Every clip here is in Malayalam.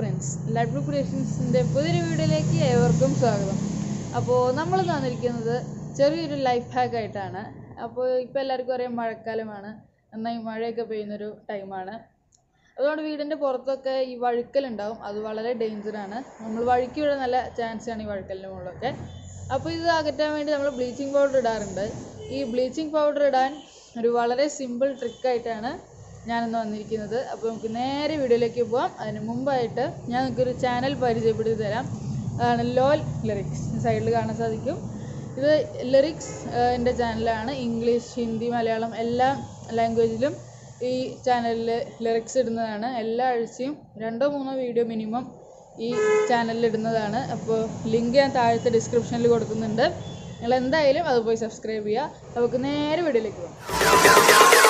ഫ്രണ്ട്സ് ലഡ്ബു ക്രിയേഷൻസിൻ്റെ പുതിയൊരു വീഡിയോയിലേക്ക് ഏവർക്കും സ്വാഗതം അപ്പോൾ നമ്മൾ തന്നിരിക്കുന്നത് ചെറിയൊരു ലൈഫ് ഹാക്ക് ആയിട്ടാണ് അപ്പോൾ ഇപ്പോൾ എല്ലാവർക്കും അറിയാം മഴക്കാലമാണ് നന്നായി മഴയൊക്കെ പെയ്യുന്നൊരു ടൈമാണ് അതുകൊണ്ട് വീടിൻ്റെ പുറത്തൊക്കെ ഈ വഴുക്കലുണ്ടാവും അത് വളരെ ഡേഞ്ചറാണ് നമ്മൾ വഴുക്കി വിടാൻ നല്ല ചാൻസാണ് ഈ വഴുക്കലിൻ്റെ മുകളിലൊക്കെ അപ്പോൾ ഇത് അകറ്റാൻ വേണ്ടി നമ്മൾ ബ്ലീച്ചിങ് പൗഡർ ഇടാറുണ്ട് ഈ ബ്ലീച്ചിങ് പൗഡർ ഇടാൻ ഒരു വളരെ സിമ്പിൾ ട്രിക്കായിട്ടാണ് ഞാനിന്ന് വന്നിരിക്കുന്നത് അപ്പോൾ നമുക്ക് നേരെ വീഡിയോയിലേക്ക് പോവാം അതിന് മുമ്പായിട്ട് ഞാൻ നിങ്ങൾക്കൊരു ചാനൽ പരിചയപ്പെടുത്തി തരാം അതാണ് ലോൽ ലിറിക്സ് സൈഡിൽ കാണാൻ സാധിക്കും ഇത് ലിറിക്സ് എൻ്റെ ചാനലാണ് ഇംഗ്ലീഷ് ഹിന്ദി മലയാളം എല്ലാ ലാംഗ്വേജിലും ഈ ചാനലിൽ ലിറിക്സ് ഇടുന്നതാണ് എല്ലാ ആഴ്ചയും രണ്ടോ മൂന്നോ വീഡിയോ മിനിമം ഈ ചാനലിൽ ഇടുന്നതാണ് അപ്പോൾ ലിങ്ക് ഞാൻ താഴത്തെ ഡിസ്ക്രിപ്ഷനിൽ കൊടുക്കുന്നുണ്ട് നിങ്ങൾ എന്തായാലും അത് പോയി സബ്സ്ക്രൈബ് ചെയ്യുക നമുക്ക് നേരെ വീഡിയോയിലേക്ക് പോകാം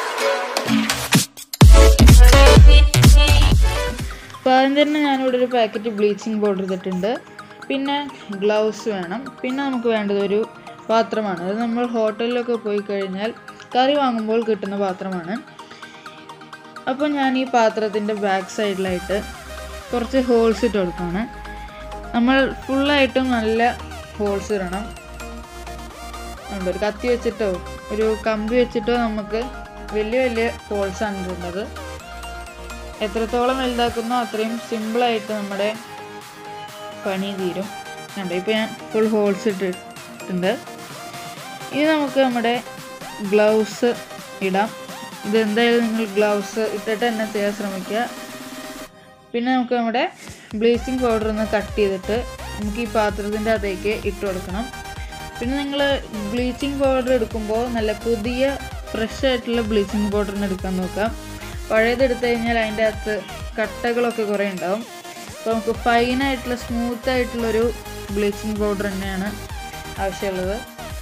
അപ്പോൾ ആദ്യം തന്നെ ഞാനിവിടെ ഒരു പാക്കറ്റ് ബ്ലീച്ചിങ് പൗഡർ എടുത്തിട്ടുണ്ട് പിന്നെ ഗ്ലൗസ് വേണം പിന്നെ നമുക്ക് വേണ്ടത് ഒരു പാത്രമാണ് അത് നമ്മൾ ഹോട്ടലിലൊക്കെ പോയി കഴിഞ്ഞാൽ കറി വാങ്ങുമ്പോൾ കിട്ടുന്ന പാത്രമാണ് അപ്പോൾ ഞാൻ ഈ പാത്രത്തിൻ്റെ ബാക്ക് സൈഡിലായിട്ട് കുറച്ച് ഹോൾസ് ഇട്ട് കൊടുക്കുകയാണ് നമ്മൾ ഫുള്ളായിട്ടും നല്ല ഹോൾസ് ഇടണം ഉണ്ട് ഒരു കത്തി വെച്ചിട്ടോ ഒരു കമ്പി വെച്ചിട്ടോ നമുക്ക് വലിയ വലിയ ഹോൾസാണ് ഇടുന്നത് എത്രത്തോളം വലുതാക്കുന്നോ അത്രയും സിമ്പിളായിട്ട് നമ്മുടെ പണി തീരും കണ്ടോ ഇപ്പോൾ ഞാൻ ഫുൾ ഹോൾസ് ഇട്ടിട്ടുണ്ട് ഇനി നമുക്ക് നമ്മുടെ ഗ്ലൗസ് ഇടാം ഇത് എന്തായാലും നിങ്ങൾ ഗ്ലൗസ് ഇട്ടിട്ട് തന്നെ ചെയ്യാൻ ശ്രമിക്കുക പിന്നെ നമുക്ക് നമ്മുടെ ബ്ലീച്ചിങ് പൗഡർ ഒന്ന് കട്ട് ചെയ്തിട്ട് നമുക്ക് ഈ പാത്രത്തിൻ്റെ അകത്തേക്ക് ഇട്ട് കൊടുക്കണം പിന്നെ നിങ്ങൾ ബ്ലീച്ചിങ് പൗഡർ എടുക്കുമ്പോൾ നല്ല പുതിയ ഫ്രഷ് ആയിട്ടുള്ള ബ്ലീച്ചിങ് പൗഡറിന് എടുക്കാൻ നോക്കാം പഴയത് എടുത്തു കഴിഞ്ഞാൽ അതിൻ്റെ അകത്ത് കട്ടകളൊക്കെ കുറേ ഉണ്ടാവും അപ്പോൾ നമുക്ക് ഫൈനായിട്ടുള്ള സ്മൂത്ത് ആയിട്ടുള്ളൊരു ബ്ലീച്ചിങ് പൗഡർ തന്നെയാണ് ആവശ്യമുള്ളത്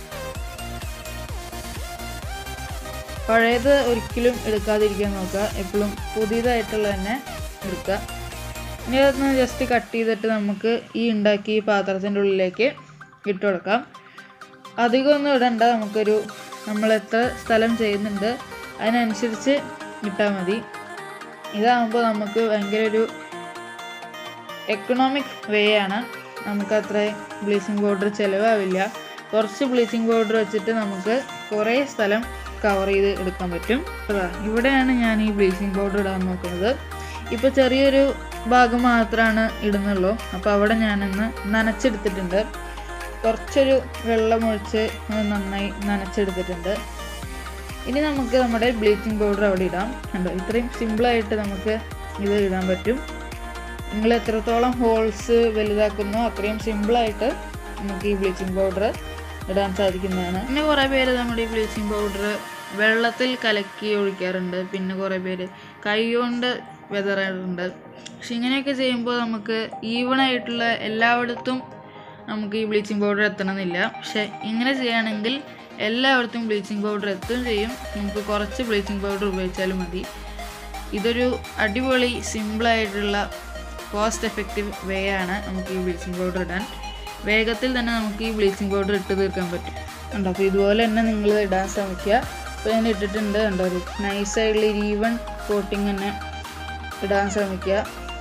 പഴയത് ഒരിക്കലും എടുക്കാതിരിക്കാൻ നോക്കുക എപ്പോഴും പുതിയതായിട്ടുള്ള തന്നെ എടുക്കുക ഇനി അതൊന്ന് ജസ്റ്റ് കട്ട് ചെയ്തിട്ട് നമുക്ക് ഈ ഉണ്ടാക്കി ഈ പാത്രത്തിൻ്റെ ഉള്ളിലേക്ക് ഇട്ട് കൊടുക്കാം അധികമൊന്നും ഇടണ്ട നമുക്കൊരു നമ്മൾ എത്ര സ്ഥലം ചെയ്യുന്നുണ്ട് അതിനനുസരിച്ച് ഇട്ടാൽ മതി ഇതാകുമ്പോൾ നമുക്ക് ഭയങ്കര ഒരു എക്കണോമിക് വേ ആണ് നമുക്ക് അത്ര ബ്ലീച്ചിങ് പൗഡർ ചിലവാവില്ല കുറച്ച് ബ്ലീച്ചിങ് പൗഡർ വെച്ചിട്ട് നമുക്ക് കുറേ സ്ഥലം കവർ ചെയ്ത് എടുക്കാൻ പറ്റും അതാ ഇവിടെയാണ് ഞാൻ ഈ ബ്ലീച്ചിങ് പൗഡർ ഇടാൻ നോക്കുന്നത് ഇപ്പോൾ ചെറിയൊരു ഭാഗം മാത്രമാണ് ഇടുന്നുള്ളൂ അപ്പോൾ അവിടെ ഞാനൊന്ന് നനച്ചെടുത്തിട്ടുണ്ട് കുറച്ചൊരു വെള്ളമൊഴിച്ച് നന്നായി നനച്ചെടുത്തിട്ടുണ്ട് ഇനി നമുക്ക് നമ്മുടെ ബ്ലീച്ചിങ് പൗഡർ അവിടെ ഇടാം കണ്ടോ ഇത്രയും സിമ്പിളായിട്ട് നമുക്ക് ഇത് ഇടാൻ പറ്റും നിങ്ങൾ എത്രത്തോളം ഹോൾസ് വലുതാക്കുന്നോ അത്രയും സിമ്പിളായിട്ട് നമുക്ക് ഈ ബ്ലീച്ചിങ് പൗഡർ ഇടാൻ സാധിക്കുന്നതാണ് പിന്നെ കുറേ പേര് നമ്മുടെ ഈ ബ്ലീച്ചിങ് പൗഡർ വെള്ളത്തിൽ കലക്കി ഒഴിക്കാറുണ്ട് പിന്നെ കുറേ പേര് കൈ കൊണ്ട് വിതറാറുണ്ട് പക്ഷെ ഇങ്ങനെയൊക്കെ ചെയ്യുമ്പോൾ നമുക്ക് ഈവൺ ആയിട്ടുള്ള എല്ലായിടത്തും നമുക്ക് ഈ ബ്ലീച്ചിങ് പൗഡർ എത്തണമെന്നില്ല പക്ഷെ ഇങ്ങനെ ചെയ്യുകയാണെങ്കിൽ എല്ലായിടത്തും ബ്ലീച്ചിങ് പൗഡർ എത്തുകയും ചെയ്യും നമുക്ക് കുറച്ച് ബ്ലീച്ചിങ് പൗഡർ ഉപയോഗിച്ചാലും മതി ഇതൊരു അടിപൊളി സിമ്പിളായിട്ടുള്ള കോസ്റ്റ് എഫക്റ്റീവ് വേ ആണ് നമുക്ക് ഈ ബ്ലീച്ചിങ് പൗഡർ ഇടാൻ വേഗത്തിൽ തന്നെ നമുക്ക് ഈ ബ്ലീച്ചിങ് പൗഡർ ഇട്ട് തീർക്കാൻ പറ്റും ഉണ്ടോ അപ്പോൾ ഇതുപോലെ തന്നെ നിങ്ങൾ ഇടാൻ ശ്രമിക്കുക അപ്പോൾ ഞാൻ ഇട്ടിട്ടുണ്ട് ഉണ്ടോ ഒരു നൈസായിട്ടുള്ള ഈവൺ കോട്ടിങ് തന്നെ ഇടാൻ ശ്രമിക്കുക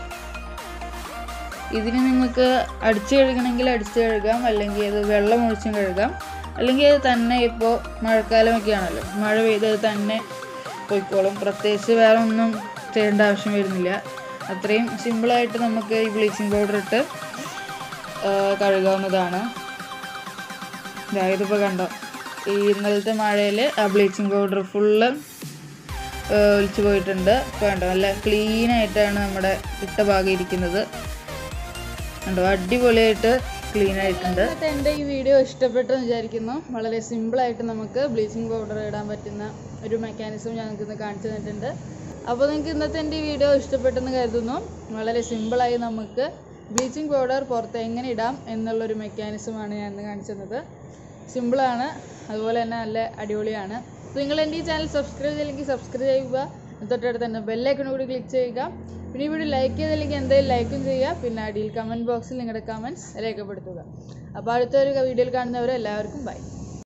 ഇതിന് നിങ്ങൾക്ക് അടിച്ച് കഴുകണമെങ്കിൽ അടിച്ച് കഴുകാം അല്ലെങ്കിൽ അത് വെള്ളം ഒഴിച്ചും കഴുകാം അല്ലെങ്കിൽ അത് തന്നെ ഇപ്പോൾ മഴക്കാലമൊക്കെ ആണല്ലോ മഴ പെയ്ത് അത് തന്നെ പോയിക്കോളും പ്രത്യേകിച്ച് വേറെ ഒന്നും ചെയ്യേണ്ട ആവശ്യം വരുന്നില്ല അത്രയും സിമ്പിളായിട്ട് നമുക്ക് ഈ ബ്ലീച്ചിങ് പൗഡർ ഇട്ട് കഴുകാവുന്നതാണ് ഇതായതിപ്പോൾ കണ്ടോ ഈ ഇന്നലത്തെ മഴയിൽ ആ ബ്ലീച്ചിങ് പൗഡർ ഫുള്ള് ഒലിച്ചു പോയിട്ടുണ്ട് ഇപ്പോൾ കണ്ടോ നല്ല ക്ലീൻ ആയിട്ടാണ് നമ്മുടെ ഇട്ട ഭാഗം ഇരിക്കുന്നത് കണ്ടോ അടിപൊളിയായിട്ട് ക്ലീൻ ആയിട്ടുണ്ട് എൻ്റെ ഈ വീഡിയോ ഇഷ്ടപ്പെട്ടെന്ന് വിചാരിക്കുന്നു വളരെ സിമ്പിളായിട്ട് നമുക്ക് ബ്ലീച്ചിങ് പൗഡർ ഇടാൻ പറ്റുന്ന ഒരു മെക്കാനിസം ഞങ്ങൾക്ക് ഇന്ന് കാണിച്ചു തന്നിട്ടുണ്ട് അപ്പോൾ നിങ്ങൾക്ക് ഇന്നത്തെ എൻ്റെ ഈ വീഡിയോ ഇഷ്ടപ്പെട്ടെന്ന് കരുതുന്നു വളരെ സിമ്പിളായി നമുക്ക് ബ്ലീച്ചിങ് പൗഡർ പുറത്ത് എങ്ങനെ ഇടാം എന്നുള്ളൊരു മെക്കാനിസമാണ് ഞാൻ ഇന്ന് കാണിച്ചു തന്നത് സിമ്പിളാണ് അതുപോലെ തന്നെ നല്ല അടിപൊളിയാണ് നിങ്ങൾ എൻ്റെ ഈ ചാനൽ സബ്സ്ക്രൈബ് ചെയ്തില്ലെങ്കിൽ സബ്സ്ക്രൈബ് ചെയ്യുക തൊട്ടടുത്ത് തന്നെ ബെല്ലൈക്കൺ കൂടി ക്ലിക്ക് ചെയ്യുക പിന്നെ ഈ വീഡിയോ ലൈക്ക് ചെയ്തില്ലെങ്കിൽ എന്തായാലും ലൈക്കും ചെയ്യുക പിന്നെ അടിയിൽ കമൻറ്റ് ബോക്സിൽ നിങ്ങളുടെ കമൻറ്റ്സ് രേഖപ്പെടുത്തുക അപ്പോൾ അടുത്തൊരു വീഡിയോയിൽ കാണുന്നവരെ എല്ലാവർക്കും ബൈ